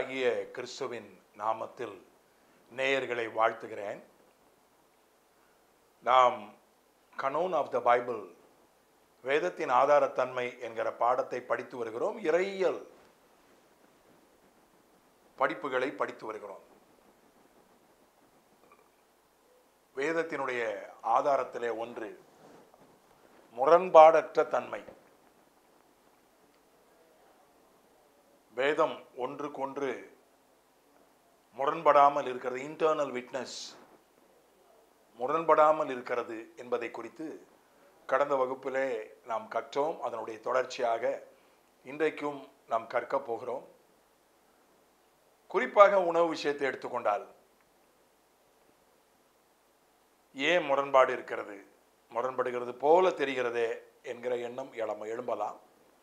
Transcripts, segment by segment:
ஆண்டவராகிய கிறிஸ்துவின் நாமத்தில் நேயர்களை வாழ்த்துகிறேன் நாம் கனோன் ஆஃப் த பைபிள் வேதத்தின் ஆதாரத்தன்மை என்கிற பாடத்தை படித்து வருகிறோம் இறையியல் படிப்புகளை படித்து வருகிறோம் வேதத்தினுடைய ஆதாரத்திலே ஒன்று முரண்பாடற்ற தன்மை வேதம் ஒன்றுக்கொன்று முரண்படாமல் இருக்கிறது இன்டர்னல் விட்னஸ் முரண்படாமல் இருக்கிறது என்பதை குறித்து கடந்த வகுப்பிலே நாம் கற்றோம் அதனுடைய தொடர்ச்சியாக இன்றைக்கும் நாம் கற்கப் போகிறோம் குறிப்பாக உணவு விஷயத்தை எடுத்துக்கொண்டால் ஏன் முரண்பாடு இருக்கிறது முரண்படுகிறது போல தெரிகிறதே என்கிற எண்ணம் எழம எழும்பலாம்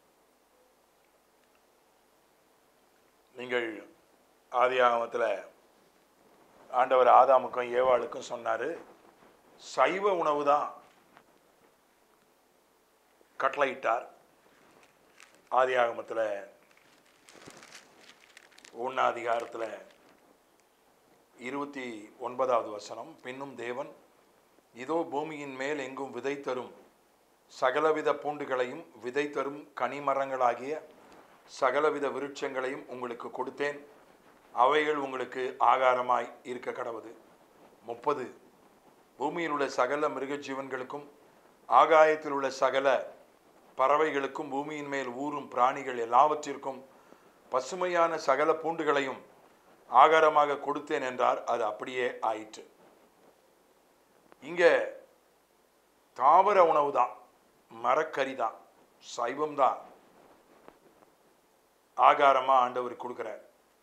நீங்கள் ஆதியாகமத்தில் ஆண்டவர் ஆதாமுக்கும் ஏவாளுக்கும் சொன்னார் சைவ உணவு தான் கட்டளையிட்டார் ஆதியாகமத்தில் ஒன்னாதிகாரத்தில் இருபத்தி ஒன்பதாவது வசனம் பின்னும் தேவன் இதோ பூமியின் மேல் எங்கும் விதை தரும் சகலவித பூண்டுகளையும் விதை தரும் கனிமரங்களாகிய சகலவித விருட்சங்களையும் உங்களுக்கு கொடுத்தேன் அவைகள் உங்களுக்கு ஆகாரமாய் இருக்க கடவுது முப்பது பூமியில் உள்ள சகல மிருக ஜீவன்களுக்கும் ஆகாயத்தில் உள்ள சகல பறவைகளுக்கும் பூமியின் மேல் ஊறும் பிராணிகள் எல்லாவற்றிற்கும் பசுமையான சகல பூண்டுகளையும் ஆகாரமாக கொடுத்தேன் என்றார் அது அப்படியே ஆயிற்று இங்கே தாவர உணவு தான் மரக்கறி தான் சைவம் தான் ஆகாரமாக ஆண்டவர் கொடுக்குறார்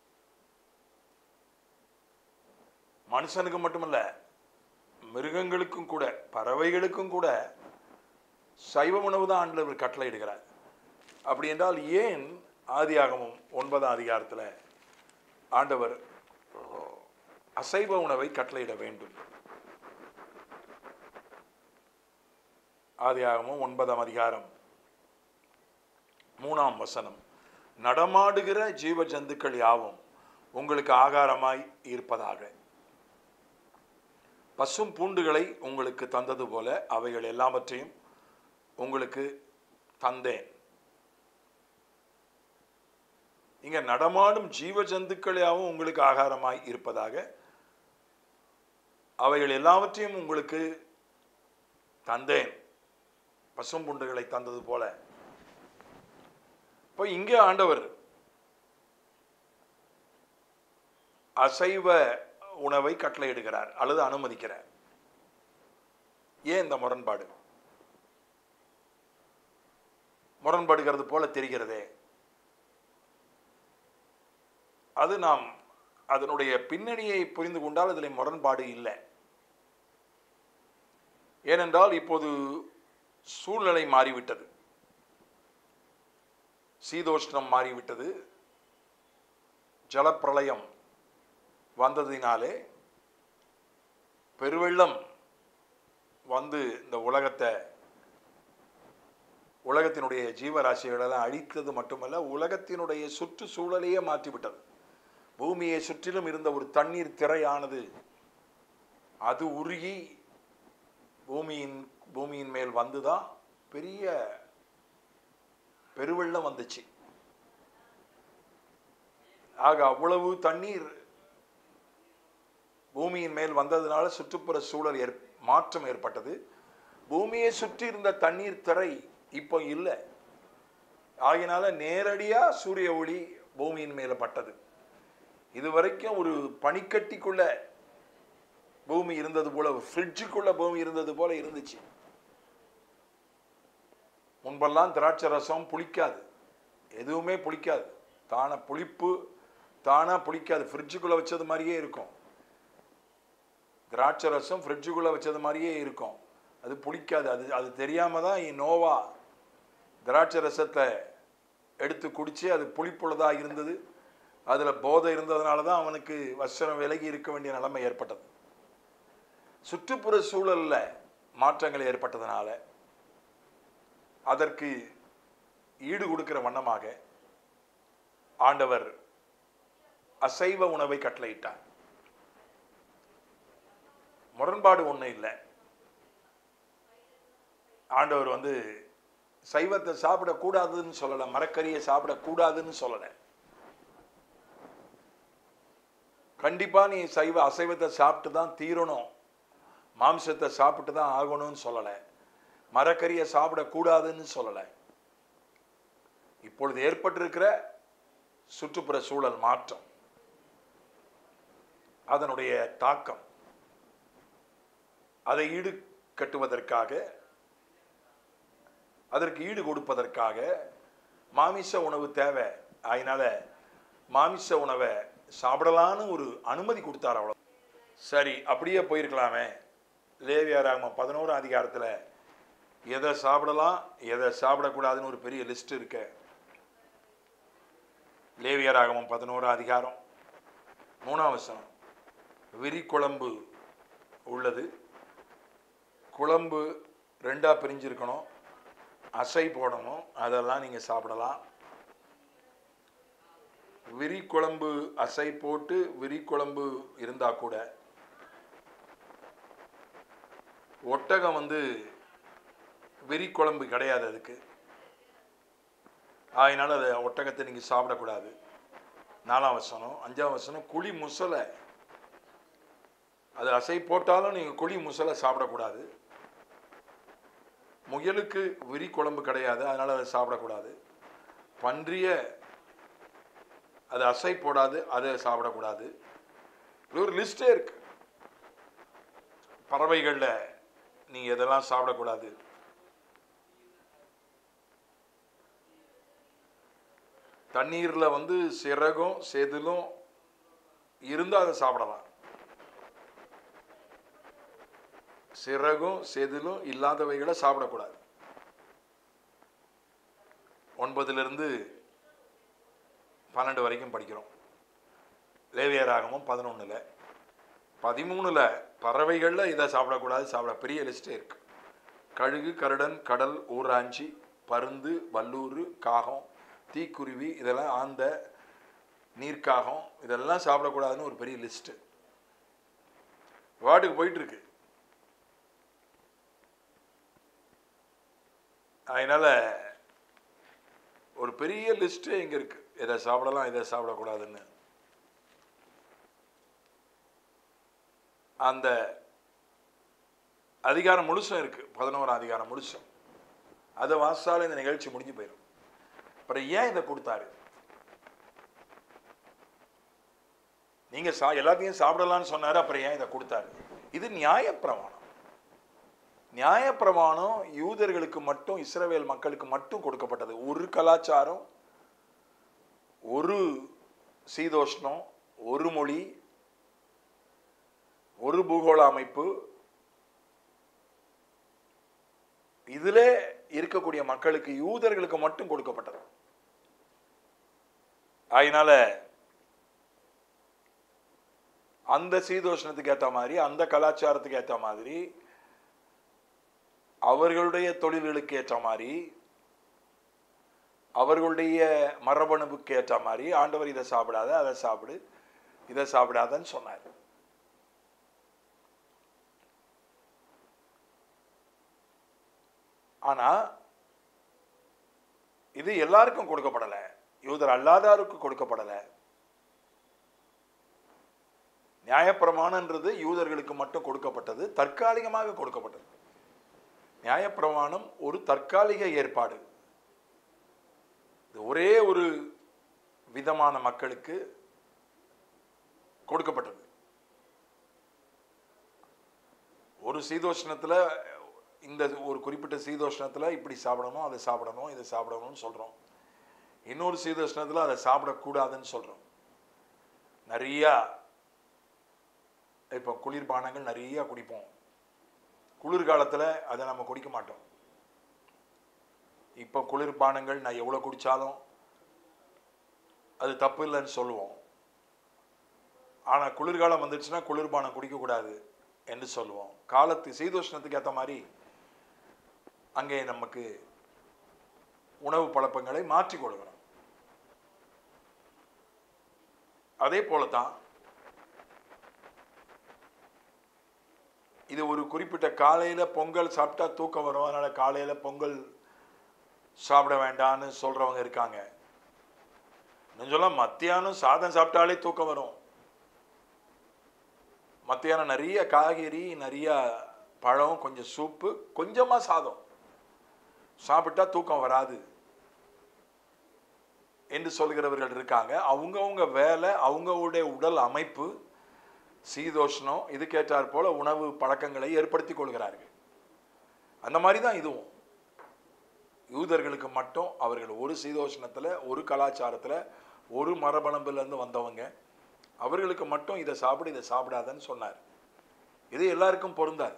மனுஷனுக்கு மட்டுமல்ல மிருகங்களுக்கும் கூட பறவைகளுக்கும் கூட சைவ உணவு தான் ஆண்டவர் கட்டளை இடுகிறார் அப்படி என்றால் ஏன் ஆதியாகமும் ஒன்பதாம் அதிகாரத்தில் ஆண்டவர் அசைவ உணவை கட்டளையிட வேண்டும் ஆதியாகமும் ஒன்பதாம் அதிகாரம் மூணாம் வசனம் நடமாடுகிற ஜீவ ஜந்துக்கள் யாவும் உங்களுக்கு ஆகாரமாய் இருப்பதாக பசும் பூண்டுகளை உங்களுக்கு தந்தது போல அவைகள் எல்லாவற்றையும் உங்களுக்கு தந்தேன் இங்க நடமாடும் ஜீவ ஜந்துக்களாகவும் உங்களுக்கு ஆகாரமாய் இருப்பதாக அவைகள் எல்லாவற்றையும் உங்களுக்கு தந்தேன் பசும் புண்டுகளை தந்தது போல இப்போ இங்கே ஆண்டவர் அசைவ உணவை கட்டளையிடுகிறார் அல்லது அனுமதிக்கிறார் ஏன் இந்த முரண்பாடு முரண்படுகிறது போல தெரிகிறதே அது நாம் அதனுடைய பின்னணியை புரிந்து கொண்டால் அதில் முரண்பாடு இல்லை ஏனென்றால் இப்போது சூழ்நிலை மாறிவிட்டது சீதோஷ்ணம் மாறிவிட்டது ஜலப்பிரளயம் வந்ததினாலே பெருவெள்ளம் வந்து இந்த உலகத்தை உலகத்தினுடைய ஜீவராசிகளெல்லாம் அழித்தது மட்டுமல்ல உலகத்தினுடைய சுற்றுச்சூழலையே மாற்றிவிட்டது பூமியை சுற்றிலும் இருந்த ஒரு தண்ணீர் திரையானது அது உருகி பூமியின் பூமியின் மேல் வந்துதான் பெரிய பெருவெள்ளம் வந்துச்சு ஆக அவ்வளவு தண்ணீர் பூமியின் மேல் வந்ததுனால சுற்றுப்புற சூழல் ஏற் மாற்றம் ஏற்பட்டது பூமியை சுற்றி இருந்த தண்ணீர் திரை இப்போ இல்லை ஆகினால நேரடியா சூரிய ஒளி பூமியின் மேல பட்டது இதுவரைக்கும் ஒரு பனிக்கட்டிக்குள்ள பூமி இருந்தது போல ஃப்ரிட்ஜுக்குள்ள பூமி இருந்தது போல இருந்துச்சு முன்பெல்லாம் திராட்சை ரசம் புளிக்காது எதுவுமே புளிக்காது தான புளிப்பு தானா புளிக்காது ஃப்ரிட்ஜுக்குள்ள வச்சது மாதிரியே இருக்கும் திராட்சை ரசம் ஃப்ரிட்ஜுக்குள்ள வச்சது மாதிரியே இருக்கும் அது புளிக்காது அது அது தெரியாம தான் நோவா திராட்சை ரசத்தை எடுத்து குடிச்சு அது புளிப்புள்ளதா இருந்தது அதில் போதை இருந்ததுனால தான் அவனுக்கு வஸ்திரம் விலகி இருக்க வேண்டிய நிலைமை ஏற்பட்டது சுற்றுப்புற சூழல்ல மாற்றங்கள் ஏற்பட்டதுனால அதற்கு ஈடு கொடுக்கிற வண்ணமாக ஆண்டவர் அசைவ உணவை கட்டளையிட்டார் முரண்பாடு ஒன்றும் இல்லை ஆண்டவர் வந்து சைவத்தை சாப்பிடக்கூடாதுன்னு சொல்லலை மரக்கறியை சாப்பிடக்கூடாதுன்னு சொல்லலை கண்டிப்பா நீ சைவ அசைவத்தை சாப்பிட்டு தான் தீரணும் மாம்சத்தை சாப்பிட்டு தான் ஆகணும்னு சொல்லலை மரக்கறியை சாப்பிடக்கூடாதுன்னு சொல்லலை இப்பொழுது ஏற்பட்டிருக்கிற சுற்றுப்புற சூழல் மாற்றம் அதனுடைய தாக்கம் அதை ஈடு கட்டுவதற்காக அதற்கு ஈடு கொடுப்பதற்காக மாமிச உணவு தேவை அதனால மாமிச உணவை சாப்பிடலான்னு ஒரு அனுமதி கொடுத்தார் அவ்வளோ சரி அப்படியே போயிருக்கலாமே லேவியாராகம பதினோரு அதிகாரத்தில் எதை சாப்பிடலாம் எதை சாப்பிடக்கூடாதுன்னு ஒரு பெரிய லிஸ்ட் இருக்கு லேவியராகமம் பதினோரு அதிகாரம் மூணாம் வசனம் விரி குழம்பு உள்ளது குழம்பு ரெண்டாக பிரிஞ்சிருக்கணும் அசை போடணும் அதெல்லாம் நீங்கள் சாப்பிடலாம் விரி குழம்பு அசை போட்டு விரி குழம்பு இருந்தால் கூட ஒட்டகம் வந்து விரி குழம்பு கிடையாது அதுக்கு அதனால அதை ஒட்டகத்தை நீங்கள் சாப்பிடக்கூடாது நாலாம் வசனம் அஞ்சாம் வசனம் குழி முசலை அது அசை போட்டாலும் நீங்கள் குழி முசலை சாப்பிடக்கூடாது முயலுக்கு விரி குழம்பு கிடையாது அதனால் அதை சாப்பிடக்கூடாது பன்றிய அது அசை போடாது அதை சாப்பிடக்கூடாது இது ஒரு லிஸ்டே இருக்கு பறவைகளில் நீங்கள் எதெல்லாம் சாப்பிடக்கூடாது தண்ணீரில் வந்து சிறகும் செதிலும் இருந்தால் அதை சாப்பிடலாம் சிறகும் செதிலும் இல்லாதவைகளை சாப்பிடக்கூடாது ஒன்பதுலேருந்து பன்னெண்டு வரைக்கும் படிக்கிறோம் லேவியராகமும் பதினொன்றில் பதிமூணில் பறவைகளில் இதை சாப்பிடக்கூடாது சாப்பிட பெரிய லிஸ்ட்டே இருக்கு கழுகு கருடன் கடல் ஊராஞ்சி பருந்து வல்லூர் காகம் தீக்குருவி இதெல்லாம் ஆந்த நீர்க்காகம் இதெல்லாம் சாப்பிடக்கூடாதுன்னு ஒரு பெரிய லிஸ்ட்டு வாட்டுக்கு போயிட்டு இருக்கு அதனால ஒரு பெரிய லிஸ்ட்டே இங்கே இருக்கு இதை சாப்பிடலாம் இதை சாப்பிடக்கூடாதுன்னு அந்த அதிகாரம் முழுசும் இருக்கு பதினோராம் அதிகாரம் முழுசும் அதை வாசால இந்த நிகழ்ச்சி முடிஞ்சு போயிடும் அப்புறம் ஏன் இதை கொடுத்தாரு நீங்க சா எல்லாத்தையும் சாப்பிடலாம்னு சொன்னாரு அப்புறம் ஏன் இதை கொடுத்தாரு இது நியாயப்பிரமாணம் நியாயப்பிரமாணம் யூதர்களுக்கு மட்டும் இஸ்ரவேல் மக்களுக்கு மட்டும் கொடுக்கப்பட்டது ஒரு கலாச்சாரம் ஒரு சீதோஷ்ணம் ஒரு மொழி ஒரு பூகோள அமைப்பு இதிலே இருக்கக்கூடிய மக்களுக்கு யூதர்களுக்கு மட்டும் கொடுக்கப்பட்டது அதனால அந்த சீதோஷ்ணத்துக்கு ஏற்ற மாதிரி அந்த கலாச்சாரத்துக்கு ஏற்ற மாதிரி அவர்களுடைய தொழில்களுக்கு ஏற்ற மாதிரி அவர்களுடைய மரபணுவுக்கு ஏற்ற மாதிரி ஆண்டவர் இதை சாப்பிடாத அதை சாப்பிடு இதை சாப்பிடாதன்னு சொன்னார் ஆனா இது எல்லாருக்கும் கொடுக்கப்படல யூதர் அல்லாதாருக்கு கொடுக்கப்படல நியாயப்பிரமாணன்றது யூதர்களுக்கு மட்டும் கொடுக்கப்பட்டது தற்காலிகமாக கொடுக்கப்பட்டது நியாயப்பிரமாணம் ஒரு தற்காலிக ஏற்பாடு இது ஒரே ஒரு விதமான மக்களுக்கு கொடுக்கப்பட்டது ஒரு சீதோஷ்ணத்தில் இந்த ஒரு குறிப்பிட்ட சீதோஷ்ணத்தில் இப்படி சாப்பிடணும் அதை சாப்பிடணும் இதை சாப்பிடணும்னு சொல்கிறோம் இன்னொரு சீதோஷ்ணத்தில் அதை சாப்பிடக்கூடாதுன்னு சொல்கிறோம் நிறையா இப்போ குளிர்பானங்கள் நிறைய குடிப்போம் குளிர்காலத்தில் அதை நம்ம குடிக்க மாட்டோம் இப்போ குளிர்பானங்கள் நான் எவ்வளோ குடித்தாலும் அது தப்பு இல்லைன்னு சொல்லுவோம் ஆனால் குளிர்காலம் வந்துடுச்சுன்னா குளிர்பானம் குடிக்கக்கூடாது என்று சொல்லுவோம் காலத்து சீதோஷ்ணத்துக்கு ஏற்ற மாதிரி அங்கே நமக்கு உணவு பழக்கங்களை மாற்றிக் கொடுக்கணும் அதே போல தான் இது ஒரு குறிப்பிட்ட காலையில் பொங்கல் சாப்பிட்டா தூக்கம் வரும் அதனால் காலையில் பொங்கல் சாப்பிட வேண்டாம்னு சொல்கிறவங்க இருக்காங்க இன்னும் சொல்ல மத்தியானம் சாதம் சாப்பிட்டாலே தூக்கம் வரும் மத்தியானம் நிறைய காய்கறி நிறைய பழம் கொஞ்சம் சூப்பு கொஞ்சமாக சாதம் சாப்பிட்டா தூக்கம் வராது என்று சொல்கிறவர்கள் இருக்காங்க அவங்கவுங்க வேலை அவங்களுடைய உடல் அமைப்பு சீதோஷ்ணம் இதுக்கேற்றாற் போல உணவு பழக்கங்களை ஏற்படுத்தி கொள்கிறார்கள் அந்த மாதிரி தான் இதுவும் யூதர்களுக்கு மட்டும் அவர்கள் ஒரு சீதோஷ்ணத்தில் ஒரு கலாச்சாரத்தில் ஒரு மரபணம்பிலிருந்து வந்தவங்க அவர்களுக்கு மட்டும் இதை சாப்பிடு இதை சாப்பிடாதன்னு சொன்னார் இது எல்லாருக்கும் பொருந்தாது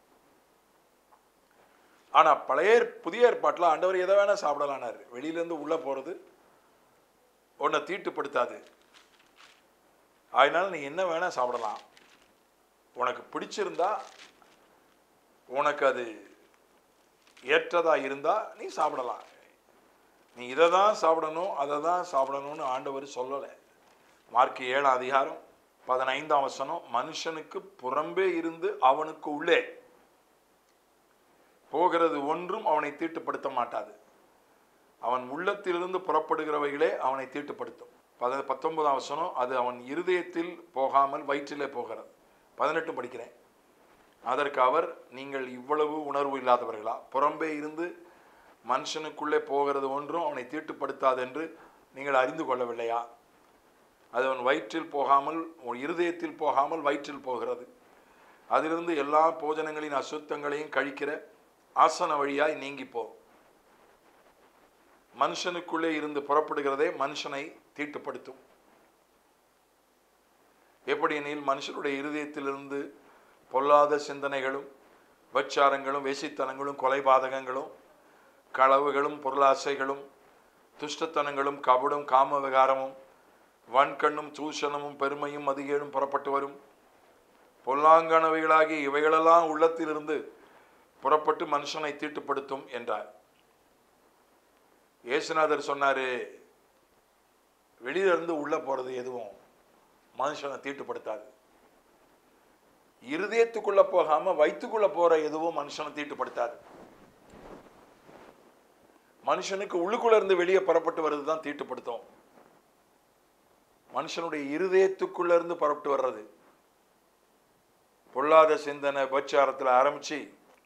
ஆனால் பழைய புதிய ஏற்பாட்டில் ஆண்டவர் எதை வேணால் சாப்பிடலானார் வெளியிலேருந்து உள்ளே போகிறது உன்னை தீட்டுப்படுத்தாது அதனால நீ என்ன வேணால் சாப்பிடலாம் உனக்கு பிடிச்சிருந்தா உனக்கு அது ஏற்றதா இருந்தா நீ சாப்பிடலாம் நீ இதை தான் சாப்பிடணும் அதை தான் சாப்பிடணும்னு ஆண்டவர் சொல்லலை மார்க் ஏழாம் அதிகாரம் பதினைந்தாம் வசனம் மனுஷனுக்கு புறம்பே இருந்து அவனுக்கு உள்ளே போகிறது ஒன்றும் அவனை தீட்டுப்படுத்த மாட்டாது அவன் உள்ளத்திலிருந்து புறப்படுகிறவைகளே அவனை தீட்டுப்படுத்தும் பத பத்தொன்பதாம் வசனம் அது அவன் இருதயத்தில் போகாமல் வயிற்றிலே போகிறது பதினெட்டு படிக்கிறேன் அதற்கு அவர் நீங்கள் இவ்வளவு உணர்வு இல்லாதவர்களா புறம்பே இருந்து மனுஷனுக்குள்ளே போகிறது ஒன்றும் அவனை தீட்டுப்படுத்தாது என்று நீங்கள் அறிந்து கொள்ளவில்லையா அது அவன் வயிற்றில் போகாமல் உன் இருதயத்தில் போகாமல் வயிற்றில் போகிறது அதிலிருந்து எல்லா போஜனங்களின் அசுத்தங்களையும் கழிக்கிற ஆசன வழியாய் நீங்கி போ மனுஷனுக்குள்ளே இருந்து புறப்படுகிறதே மனுஷனை தீட்டுப்படுத்தும் எப்படி எனில் மனுஷனுடைய இருதயத்திலிருந்து பொல்லாத சிந்தனைகளும் வச்சாரங்களும் வேசித்தனங்களும் கொலைபாதகங்களும் களவுகளும் பொருளாசைகளும் துஷ்டத்தனங்களும் கபடும் காம விகாரமும் வன்கண்ணும் தூஷணமும் பெருமையும் அதிகேடும் புறப்பட்டு வரும் பொல்லாங்கனவைகளாகிய இவைகளெல்லாம் உள்ளத்திலிருந்து புறப்பட்டு மனுஷனை தீட்டுப்படுத்தும் என்றார் இயேசுநாதர் சொன்னாரு வெளியில இருந்து உள்ள போறது எதுவும் மனுஷனை தீட்டுப்படுத்தாது இருதயத்துக்குள்ள போகாம வயிற்றுக்குள்ள போற எதுவும் மனுஷனை தீட்டுப்படுத்தாது மனுஷனுக்கு உள்ளுக்குள்ள இருந்து வெளியே புறப்பட்டு வர்றது தான் தீட்டுப்படுத்தும் மனுஷனுடைய இருதயத்துக்குள்ள இருந்து புறப்பட்டு வர்றது பொல்லாத சிந்தனை பச்சாரத்தில் ஆரம்பிச்சு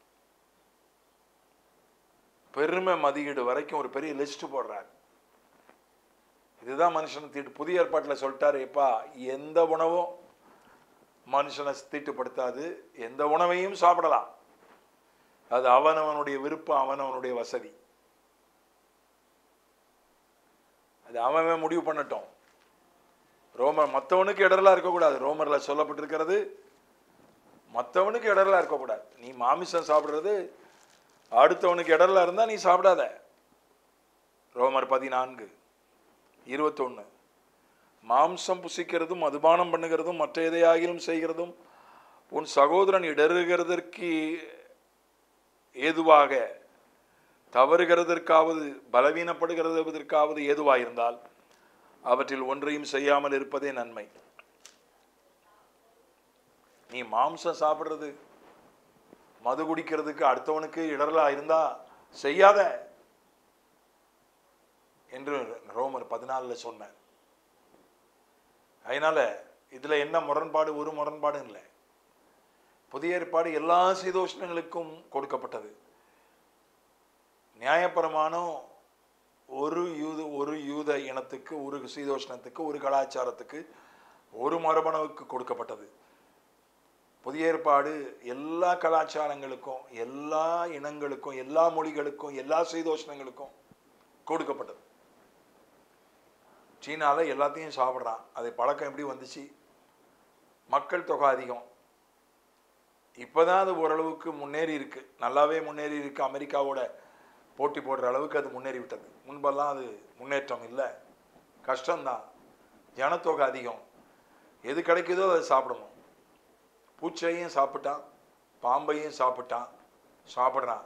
பெருமை மதியீடு வரைக்கும் ஒரு பெரிய லிஸ்ட் போடுறாரு இதுதான் மனுஷனை தீட்டு புதிய ஏற்பாட்டில் சொல்லிட்டாரு எப்பா எந்த உணவும் மனுஷனை தீட்டுப்படுத்தாது எந்த உணவையும் சாப்பிடலாம் அது அவனவனுடைய விருப்பம் அவனவனுடைய வசதி அது அவன் முடிவு பண்ணட்டும் ரோமர் மற்றவனுக்கு இடரலா இருக்கக்கூடாது ரோமர்ல சொல்லப்பட்டிருக்கிறது மற்றவனுக்கு இடரலா இருக்கக்கூடாது நீ மாமிசம் சாப்பிட்றது அடுத்தவனுக்கு இடரலா இருந்தா நீ சாப்பிடாத ரோமர் பதினான்கு இருபத்தொன்னு மாம்சம் புசிக்கிறதும் மதுபானம் பண்ணுகிறதும் மற்ற எதையாகிலும் செய்கிறதும் உன் சகோதரன் இடறுகிறதற்கு ஏதுவாக தவறுகிறதற்காவது பலவீனப்படுகிறதற்காவது ஏதுவாயிருந்தால் அவற்றில் ஒன்றையும் செய்யாமல் இருப்பதே நன்மை நீ மாம்சம் சாப்பிடுறது மது குடிக்கிறதுக்கு அடுத்தவனுக்கு இடரலா இருந்தா செய்யாத என்று ரோமர் பதினாலுல சொன்னார் அதனால இதுல என்ன முரண்பாடு ஒரு முரண்பாடும் இல்லை புதிய ஏற்பாடு எல்லா சீதோஷ்ணங்களுக்கும் கொடுக்கப்பட்டது நியாயப்பிரமாணம் ஒரு யூத ஒரு யூத இனத்துக்கு ஒரு சீதோஷ்ணத்துக்கு ஒரு கலாச்சாரத்துக்கு ஒரு மரபணுவுக்கு கொடுக்கப்பட்டது புதிய ஏற்பாடு எல்லா கலாச்சாரங்களுக்கும் எல்லா இனங்களுக்கும் எல்லா மொழிகளுக்கும் எல்லா சீதோஷ்ணங்களுக்கும் கொடுக்கப்பட்டது சீனால எல்லாத்தையும் சாப்பிட்றான் அது பழக்கம் எப்படி வந்துச்சு மக்கள் தொகை அதிகம் இப்போதான் அது ஓரளவுக்கு முன்னேறி இருக்கு நல்லாவே முன்னேறி இருக்கு அமெரிக்காவோட போட்டி போடுற அளவுக்கு அது முன்னேறி விட்டது முன்பெல்லாம் அது முன்னேற்றம் இல்லை கஷ்டம்தான் ஜனத்தொகை அதிகம் எது கிடைக்குதோ அதை சாப்பிடணும் பூச்சையும் சாப்பிட்டான் பாம்பையும் சாப்பிட்டான் சாப்பிட்றான்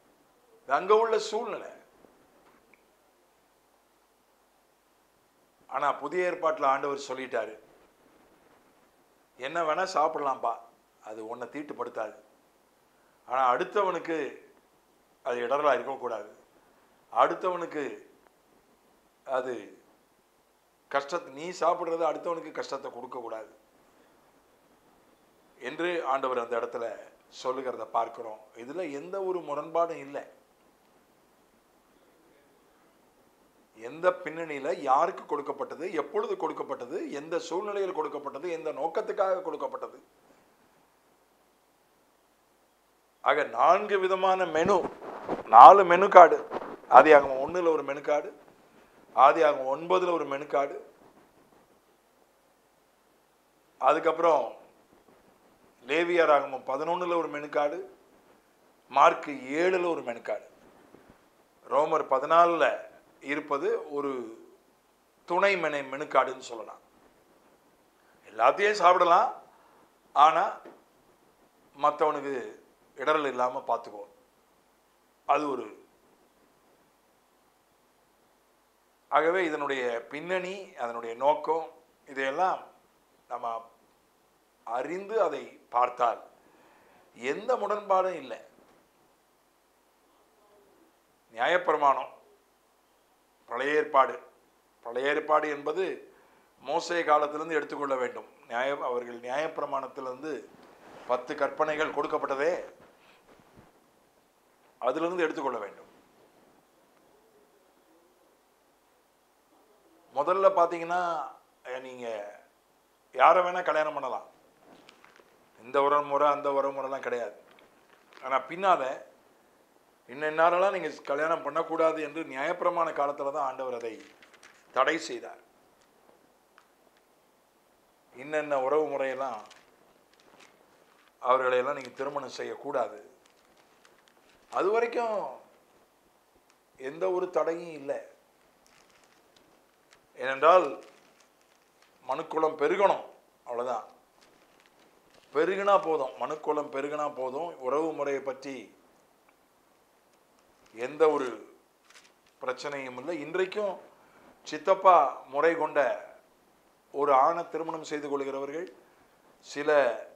இது அங்கே உள்ள சூழ்நிலை ஆனால் புதிய ஏற்பாட்டில் ஆண்டவர் சொல்லிட்டாரு என்ன வேணா சாப்பிடலாம்ப்பா அது உன்னை தீட்டுப்படுத்தாது ஆனால் அடுத்தவனுக்கு அது இடரலாக இருக்கக்கூடாது அடுத்தவனுக்கு அது கஷ்டத்தை நீ சாப்பிட்றது அடுத்தவனுக்கு கஷ்டத்தை கொடுக்கக்கூடாது என்று ஆண்டவர் அந்த இடத்துல சொல்லுகிறத பார்க்கிறோம் இதில் எந்த ஒரு முரண்பாடும் இல்லை எந்த பின்னணியில் யாருக்கு கொடுக்கப்பட்டது எப்பொழுது கொடுக்கப்பட்டது எந்த சூழ்நிலையில் கொடுக்கப்பட்டது எந்த நோக்கத்துக்காக கொடுக்கப்பட்டது ஆக நான்கு விதமான மெனு நாலு மெனு கார்டு ஆதி ஆகும் ஒன்றில் ஒரு மெனு கார்டு ஆதி ஆகும் ஒன்பதில் ஒரு மெனு கார்டு அதுக்கப்புறம் லேவியர் ஆகமம் பதினொன்றில் ஒரு மெனு கார்டு மார்க் ஏழில் ஒரு மெனு கார்டு ரோமர் பதினாலில் இருப்பது ஒரு துணை மெனு மெனு கார்டுன்னு சொல்லலாம் எல்லாத்தையும் சாப்பிடலாம் ஆனால் மற்றவனுக்கு இடரல் இல்லாமல் பார்த்துக்கோ அது ஒரு ஆகவே இதனுடைய பின்னணி அதனுடைய நோக்கம் இதையெல்லாம் நம்ம அறிந்து அதை பார்த்தால் எந்த முரண்பாடும் இல்லை நியாயப்பிரமாணம் பழைய ஏற்பாடு பழைய ஏற்பாடு என்பது மோசே காலத்திலிருந்து எடுத்துக்கொள்ள வேண்டும் நியாய அவர்கள் நியாயப்பிரமாணத்திலிருந்து பத்து கற்பனைகள் கொடுக்கப்பட்டதே அதிலிருந்து எடுத்துக்கொள்ள வேண்டும் முதல்ல பார்த்தீங்கன்னா நீங்கள் யாரை வேணால் கல்யாணம் பண்ணலாம் இந்த உர முறை அந்த உற முறைலாம் கிடையாது ஆனால் பின்னால் இன்னென்னாரெல்லாம் நீங்கள் கல்யாணம் பண்ணக்கூடாது என்று நியாயப்பிரமாண காலத்தில் தான் ஆண்டவர் அதை தடை செய்தார் இன்னென்ன உறவு முறையெல்லாம் அவர்களையெல்லாம் நீங்கள் திருமணம் செய்யக்கூடாது அது வரைக்கும் எந்த ஒரு தடையும் இல்லை ஏனென்றால் மனுக்குளம் பெருகணும் அவ்வளோதான் பெருகினா போதும் மனுக்குளம் பெருகினா போதும் உறவு முறையை பற்றி எந்த ஒரு பிரச்சனையும் இல்லை இன்றைக்கும் சித்தப்பா முறை கொண்ட ஒரு ஆணை திருமணம் செய்து கொள்கிறவர்கள் சில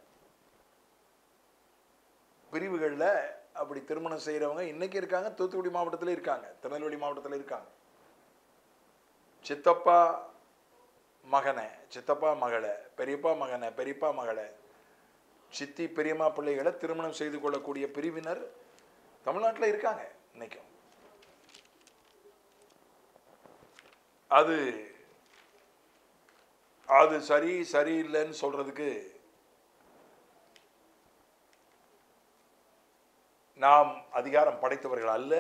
பிரிவுகளில் அப்படி திருமணம் செய்கிறவங்க இன்னைக்கு இருக்காங்க தூத்துக்குடி மாவட்டத்தில் இருக்காங்க திருநெல்வேலி மாவட்டத்தில் இருக்காங்க சித்தப்பா மகனை சித்தப்பா மகளை பெரியப்பா மகனை பெரியப்பா மகளை சித்தி பெரியம்மா பிள்ளைகளை திருமணம் செய்து கொள்ளக்கூடிய பிரிவினர் தமிழ்நாட்டில் இருக்காங்க இன்னைக்கும் அது அது சரி சரியில்லைன்னு சொல்றதுக்கு நாம் அதிகாரம் படைத்தவர்கள் அல்ல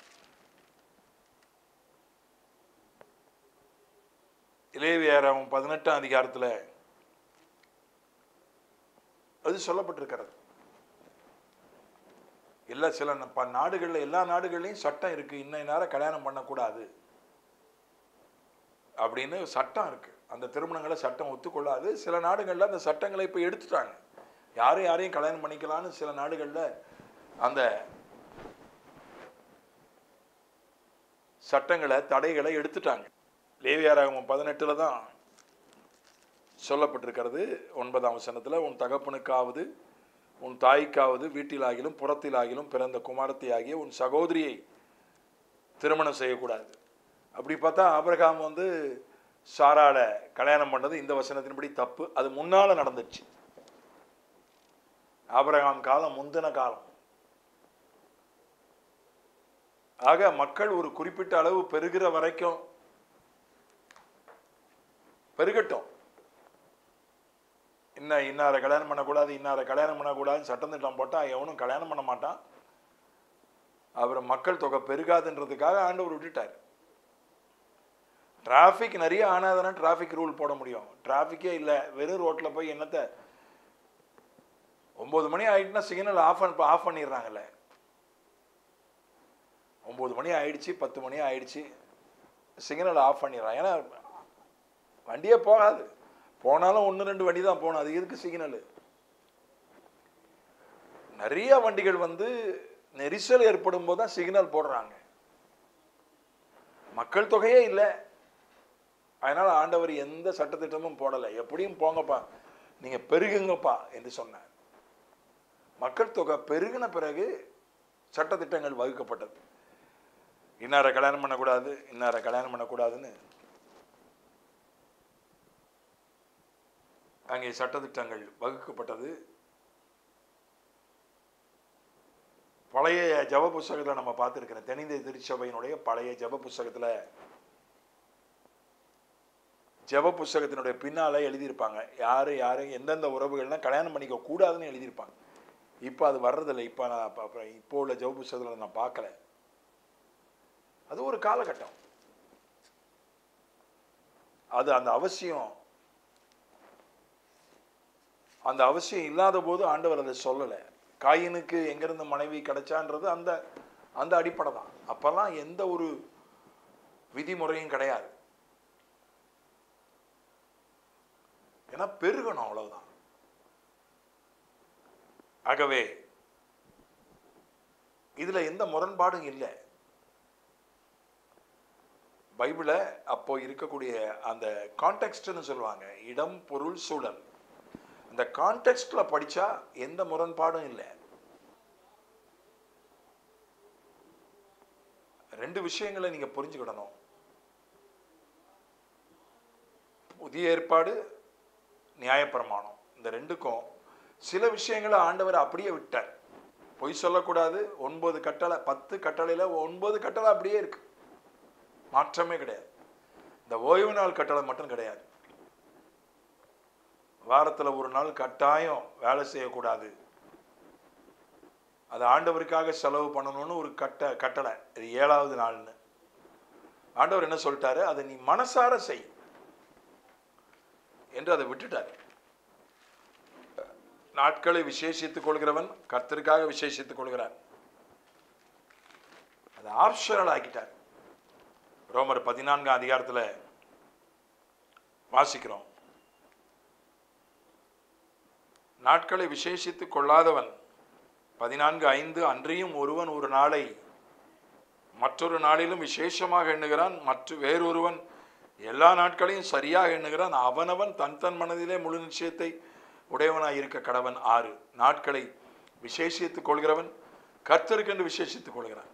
இளையவியாரம் பதினெட்டாம் அதிகாரத்தில் அது சொல்லப்பட்டிருக்கிறது எல்லா சில ப- நாடுகள்ல எல்லா நாடுகள்லையும் சட்டம் இருக்கு இன்ன நேரம் கல்யாணம் பண்ணக்கூடாது அப்படின்னு சட்டம் இருக்கு அந்த திருமணங்களை சட்டம் ஒத்துக்கொள்ளாது சில நாடுகளில் அந்த சட்டங்களை இப்போ எடுத்துட்டாங்க யாரும் யாரையும் கல்யாணம் பண்ணிக்கலாம்னு சில நாடுகளில் அந்த சட்டங்களை தடைகளை எடுத்துட்டாங்க லேவியாராகமம் பதினெட்டில் தான் சொல்லப்பட்டிருக்கிறது ஒன்பதாம் வசனத்தில் உன் தகப்பனுக்காவது உன் தாய்க்காவது வீட்டிலாகிலும் புறத்திலாகிலும் பிறந்த குமாரத்தி ஆகிய உன் சகோதரியை திருமணம் செய்யக்கூடாது அப்படி பார்த்தா ஆபிரகாம் வந்து சாரால கல்யாணம் பண்ணது இந்த வசனத்தின்படி தப்பு அது முன்னால நடந்துச்சு ஆபிரகாம் காலம் முந்தின காலம் ஆக மக்கள் ஒரு குறிப்பிட்ட அளவு பெருகிற வரைக்கும் பெருகட்டும் இன்ன இன்னாரை கல்யாணம் பண்ணக்கூடாது இன்னாரை கல்யாணம் பண்ணக்கூடாதுன்னு சட்டத்திட்டம் போட்டால் எவனும் கல்யாணம் பண்ண மாட்டான் அப்புறம் மக்கள் தொகை பெருகாதுன்றதுக்காக ஆண்டவர் விட்டுட்டார் டிராஃபிக் நிறைய ஆனாதானே டிராஃபிக் ரூல் போட முடியும் டிராஃபிக்கே இல்லை வெறும் ரோட்டில் போய் என்னத்தை ஒம்பது மணி ஆயிட்டுனா சிக்னல் ஆஃப் பண்ண ஆஃப் பண்ணிடுறாங்கல்ல ஒம்பது மணி ஆயிடுச்சு பத்து மணி ஆயிடுச்சு சிக்னல் ஆஃப் பண்ணிடுறான் ஏன்னா வண்டியே போகாது போனாலும் ஒன்று ரெண்டு வண்டி தான் போகணும் அது எதுக்கு சிக்னல் நிறைய வண்டிகள் வந்து நெரிசல் ஏற்படும் போது தான் சிக்னல் போடுறாங்க மக்கள் தொகையே இல்லை அதனால் ஆண்டவர் எந்த சட்டத்திட்டமும் போடலை எப்படியும் போங்கப்பா நீங்கள் பெருகுங்கப்பா என்று சொன்னார் மக்கள் தொகை பெருகின பிறகு சட்டத்திட்டங்கள் வகுக்கப்பட்டது இன்னாரை கல்யாணம் பண்ணக்கூடாது இன்னாரை கல்யாணம் பண்ணக்கூடாதுன்னு அங்கே சட்டத்திட்டங்கள் வகுக்கப்பட்டது பழைய ஜப புஸ்தகத்தில் நம்ம பார்த்துருக்கிறோம் தெனிந்தை திருச்சபையினுடைய பழைய ஜப புஸ்தகத்தில் ஜப புஸ்தகத்தினுடைய பின்னால எழுதியிருப்பாங்க யார் யார் எந்தெந்த உறவுகள்லாம் கல்யாணம் பண்ணிக்க கூடாதுன்னு எழுதியிருப்பாங்க இப்போ அது வர்றதில்லை இப்போ நான் அப்ப- அப்புறம் இப்போ உள்ள ஜப புஸ்தகத்தில் நான் பார்க்கல அது ஒரு காலகட்டம் அது அந்த அவசியம் அந்த அவசியம் இல்லாத போது ஆண்டவர் அதை சொல்லலை காயினுக்கு எங்கிருந்து மனைவி கிடைச்சான்றது அந்த அந்த அடிப்படை தான் அப்பெல்லாம் எந்த ஒரு விதிமுறையும் கிடையாது ஏன்னா பெருகணும் அவ்வளவுதான் ஆகவே இதுல எந்த முரண்பாடும் இல்லை பைபிளை அப்போ இருக்கக்கூடிய அந்த கான்டெக்ட்னு சொல்லுவாங்க இடம் பொருள் சூழல் அந்த கான்டெக்ட்ல படிச்சா எந்த முரண்பாடும் இல்லை ரெண்டு விஷயங்களை நீங்க புரிஞ்சுக்கிடணும் புதிய ஏற்பாடு நியாயப்பிரமாணம் இந்த ரெண்டுக்கும் சில விஷயங்களை ஆண்டவர் அப்படியே விட்டார் பொய் சொல்லக்கூடாது ஒன்பது கட்டளை பத்து கட்டளையில ஒன்பது கட்டளை அப்படியே இருக்கு மாற்றமே கிடையாது இந்த ஓய்வு நாள் கட்டளை மட்டும் கிடையாது வாரத்தில் ஒரு நாள் கட்டாயம் வேலை செய்யக்கூடாது அது ஆண்டவருக்காக செலவு பண்ணணும்னு ஒரு கட்ட கட்டளை இது ஏழாவது நாள்னு ஆண்டவர் என்ன சொல்லிட்டாரு அதை நீ மனசார செய் என்று அதை விட்டுட்டார் நாட்களை விசேஷித்துக் கொள்கிறவன் கர்த்தருக்காக விசேஷித்துக் கொள்கிறார் அதை ஆப்ஷனல் ஆக்கிட்டார் ரோமர் பதினான்காம் அதிகாரத்தில் வாசிக்கிறோம் நாட்களை விசேஷித்துக் கொள்ளாதவன் பதினான்கு ஐந்து அன்றியும் ஒருவன் ஒரு நாளை மற்றொரு நாளிலும் விசேஷமாக எண்ணுகிறான் மற்ற வேறொருவன் எல்லா நாட்களையும் சரியாக எண்ணுகிறான் அவனவன் தன் தன் மனதிலே முழு நிச்சயத்தை உடையவனாய் இருக்க கடவன் ஆறு நாட்களை விசேஷித்துக் கொள்கிறவன் கர்த்தருக்கென்று விசேஷித்துக் கொள்கிறான்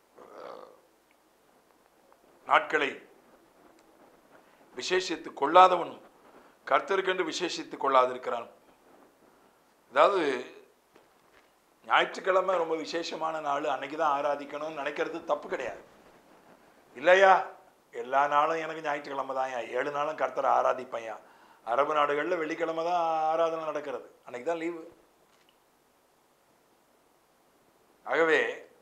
நாட்களை விசேஷித்துக் கொள்ளாதவனும் கர்த்தருக்கென்று விசேஷித்துக் கொள்ளாதிருக்கிறான் அதாவது ஞாயிற்றுக்கிழமை ரொம்ப விசேஷமான நாள் அன்னைக்கு தான் ஆராதிக்கணும்னு நினைக்கிறது தப்பு கிடையாது இல்லையா எல்லா நாளும் எனக்கு ஞாயிற்றுக்கிழமை தான் ஏழு நாளும் கர்த்தரை ஆராதிப்பையா அரபு நாடுகளில் வெள்ளிக்கிழமை தான் ஆராதனை நடக்கிறது அன்னைக்கு தான் லீவு ஆகவே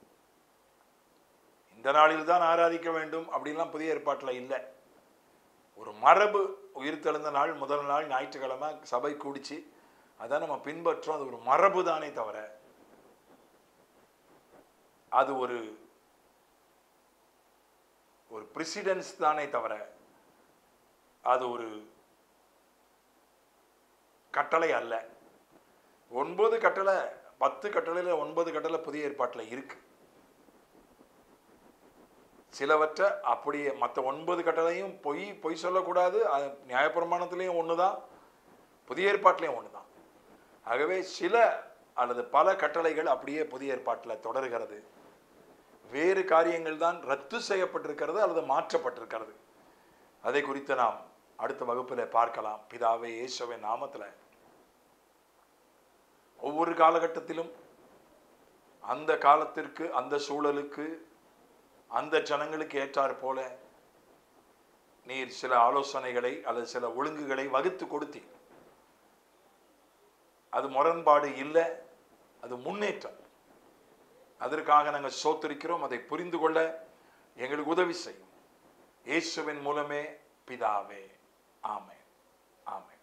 இந்த நாளில் தான் ஆராதிக்க வேண்டும் அப்படின்லாம் புதிய ஏற்பாட்டில் இல்லை ஒரு மரபு உயிர்த்தெழுந்த நாள் முதல் நாள் ஞாயிற்றுக்கிழமை சபை கூடிச்சு அதான் நம்ம பின்பற்றோம் அது ஒரு மரபு தானே தவிர அது ஒரு ஒரு பிரசிடென்ஸ் தானே தவிர அது ஒரு கட்டளை அல்ல ஒன்பது கட்டளை பத்து கட்டளையில் ஒன்பது கட்டளை புதிய ஏற்பாட்டில் இருக்கு சிலவற்றை அப்படியே மற்ற ஒன்பது கட்டளையும் பொய் பொய் சொல்லக்கூடாது அது நியாயப்பிரமாணத்திலையும் ஒன்று தான் புதிய ஏற்பாட்டிலையும் ஒன்று தான் ஆகவே சில அல்லது பல கட்டளைகள் அப்படியே புதிய ஏற்பாட்டில் தொடர்கிறது வேறு காரியங்கள் தான் ரத்து செய்யப்பட்டிருக்கிறது அல்லது மாற்றப்பட்டிருக்கிறது அதை குறித்து நாம் அடுத்த வகுப்பில் பார்க்கலாம் பிதாவே இயேசுவின் நாமத்தில் ஒவ்வொரு காலகட்டத்திலும் அந்த காலத்திற்கு அந்த சூழலுக்கு அந்த ஜனங்களுக்கு ஏற்றாற் போல நீர் சில ஆலோசனைகளை அல்லது சில ஒழுங்குகளை வகுத்து கொடுத்தீர் அது முரண்பாடு இல்லை அது முன்னேற்றம் அதற்காக நாங்கள் சோத்தரிக்கிறோம் அதை புரிந்து கொள்ள எங்களுக்கு உதவி செய்யும் இயேசுவின் மூலமே பிதாவே ஆமென் ஆமென்